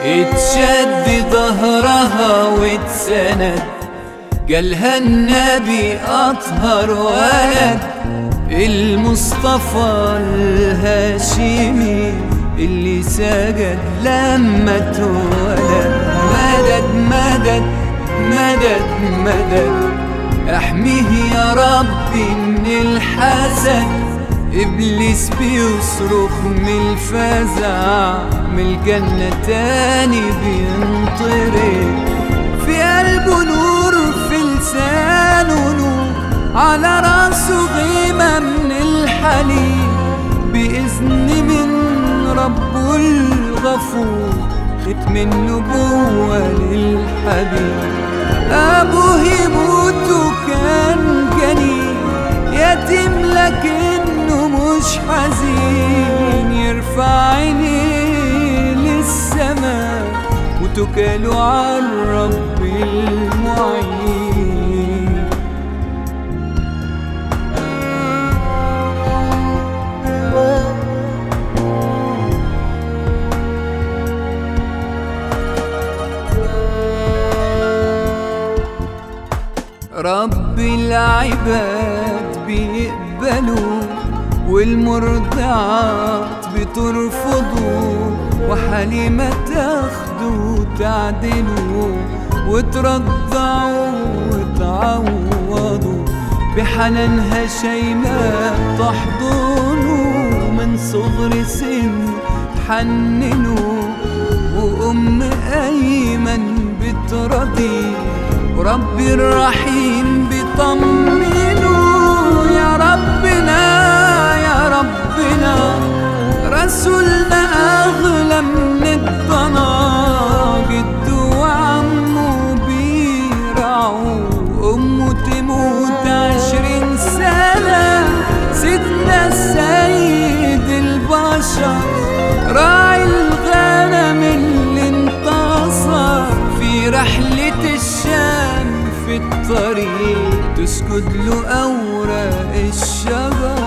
اتشد ظهرها واتسند قالها النبي أطهر ولد المصطفى الهاشمي اللي سجد لما اتولد مدد مدد مدد مدد احميه يا ربي من الحسد ابليس بيصرخ من الفزع من الجنة تاني بينطرد في قلبه نور في لسانه نور على راسه غيمة من الحليب بإذن من ربه الغفور ختم النبوة للحبيب أبوه يموت وكان جنين يتيم لكنه مش حزين يرفع عينيه للسماء وتكاله على الرب المعين رب العباد بيقبلوا والمرضعات بترفضوا وحليمة تاخدوا تعدلوا وترضعوا وتعوضوا بحنانها شيماء تحضنوا من صغر سن تحننوا وأم أيمن بترضي وربي الرحيم بيطمنه يا ربنا يا ربنا رسولنا أغلى من الضنا جده وعمه بيرعوا أمه تموت عشرين سنة سيدنا السيد البشر راعي الغنم اللي انتصر في رحلة الشام في الطريق تسجد له أوراق الشجر